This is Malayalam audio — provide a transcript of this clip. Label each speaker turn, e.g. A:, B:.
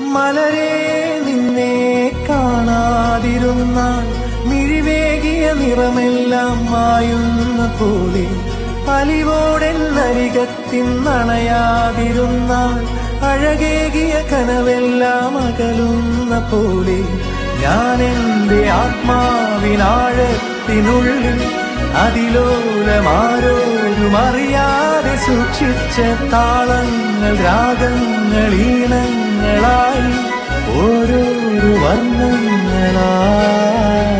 A: മലരെ നിന്നെ കാണാതിരുന്നാൽ മിഴിവേകിയ നിറമെല്ലാം മായുന്ന പോലെ അലിവോടെന്നരികത്തിൻ നണയാതിരുന്നാൽ അഴകേകിയ കനവെല്ലാം അകലുന്ന പോലെ ഞാൻ എന്റെ ആത്മാവിനാഴത്തിനുള്ളിൽ അതിലോലമാരോരും അറിയാതെ സൂക്ഷിച്ച താളങ്ങൾ രാഗങ്ങൾ ഈണങ്ങളായി ഓരോരോ വർണ്ണങ്ങളായി